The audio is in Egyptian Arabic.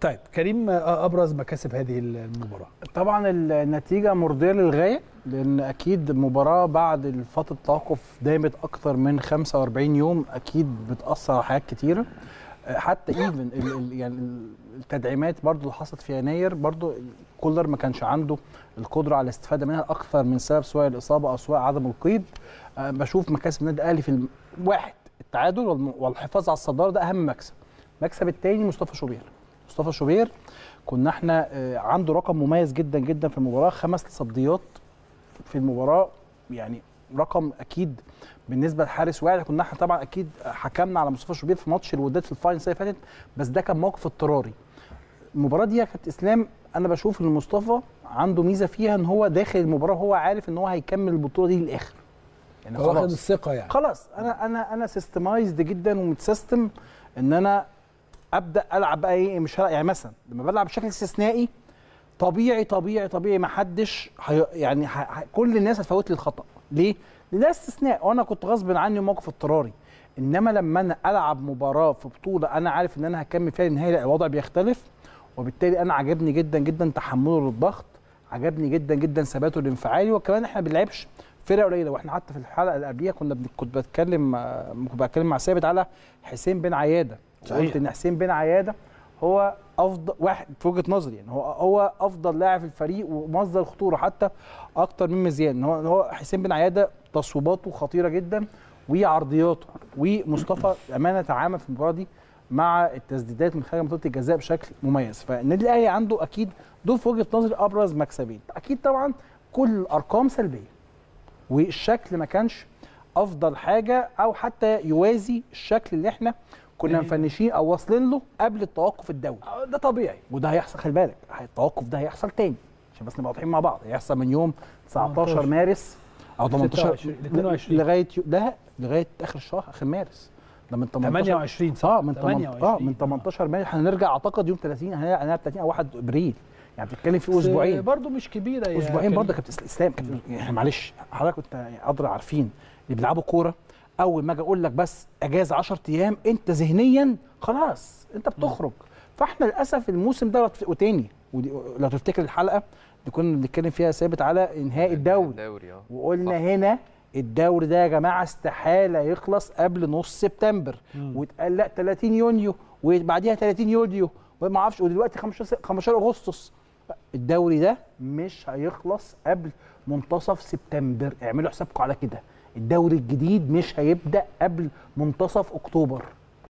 طيب كريم آه، ابرز مكاسب هذه المباراه طبعا النتيجه مرضيه للغايه لان اكيد مباراه بعد فتره التوقف دامت اكتر من 45 يوم اكيد بتاثر على حاجات كتيره آه، حتى ايفن ال- ال- يعني ال- التدعيمات برضو اللي حصلت في يناير برضو كولر ما كانش عنده القدره على الاستفاده منها اكثر من سبب سواء الاصابه او سواء عدم القيد آه، بشوف مكاسب النادي الاهلي في الم- واحد التعادل والم- والحفاظ على الصداره ده اهم مكسب المكسب الثاني مصطفى شوبير مصطفى شوبير كنا احنا آه، عنده رقم مميز جدا جدا في المباراه خمس تصديات في المباراه يعني رقم اكيد بالنسبه لحارس واحد كنا احنا طبعا اكيد حكمنا على مصطفى شوبير في ماتش الوداد في الفاينل السنه اللي فاتت بس ده كان موقف اضطراري المباراه دي يا كابتن اسلام انا بشوف ان مصطفى عنده ميزه فيها ان هو داخل المباراه هو عارف ان هو هيكمل البطوله دي للاخر يعني هو واخد الثقه يعني خلاص انا انا انا سيستمايزد جدا ومتسيستم ان انا ابدا العب بقى ايه مش هلعب يعني مثلا لما بلعب بشكل استثنائي طبيعي طبيعي طبيعي ما حدش هي يعني ح... ح... كل الناس هتفوت لي الخطا ليه؟ لان ده استثناء وانا كنت غصب عني موقف اضطراري انما لما انا العب مباراه في بطوله انا عارف ان انا هكمل فيها للنهايه لا الوضع بيختلف وبالتالي انا عجبني جدا جدا تحمله للضغط عجبني جدا جدا ثباته الانفعالي وكمان احنا ما بنلعبش فرقه قليله واحنا حتى في الحلقه اللي قبليها كنا بن... كنت بتكلم آه، كنت بتكلم مع ثابت على حسين بن عياده صحيح. قلت ان حسين بن عياده هو افضل واحد في وجهه نظري يعني هو هو افضل لاعب في الفريق ومصدر خطوره حتى اكتر من مزيان إن هو إن هو حسين بن عياده تصويباته خطيره جدا وعرضياته ومصطفى امانه تعامل في المباراه دي مع التسديدات من خارج منطقه الجزاء بشكل مميز فالنادي الاهلي عنده اكيد دول في وجهه نظري ابرز مكسبين اكيد طبعا كل الارقام سلبيه والشكل ما كانش افضل حاجه او حتى يوازي الشكل اللي احنا كنا يعني- مفنشين او واصلين له قبل التوقف الدولي آه، ده طبيعي وده هيحصل خلي بالك التوقف ده هيحصل تاني عشان بس نبقى واضحين مع بعض هيحصل من يوم 19 18 مارس او 18 26 22. لغايه يو- لا لغايه اخر الشهر اخر مارس ده من 18 28 صح اه من 18 اه 28. من 18 مارس هنرجع اعتقد يوم 30 هنلعب هنلعب 30 او 1 ابريل يعني بتتكلم في بس اسبوعين برضه مش كبيره يا اسبوعين كريم. برضه يا كابتن اسلام كابتن يعني معلش حضرتك كنت يعني ادرى عارفين اللي بيلعبوا كوره اول ما اجي اقول لك بس اجازه 10 ايام انت ذهنيا خلاص انت بتخرج فاحنا للاسف الموسم ده لو تف- وتاني ودي- لو تفتكر الحلقه اللي كنا بنتكلم فيها ثابت على انهاء الدوري الدوري اه وقلنا صح. هنا الدوري ده يا جماعه استحاله يخلص قبل نص سبتمبر مم. واتقال لا 30 يونيو وبعديها 30 يوليو وما اعرفش ودلوقتي 15 15 اغسطس الدوري ده مش هيخلص قبل منتصف سبتمبر اعملوا حسابكم على كده الدوري الجديد مش هيبدا قبل منتصف اكتوبر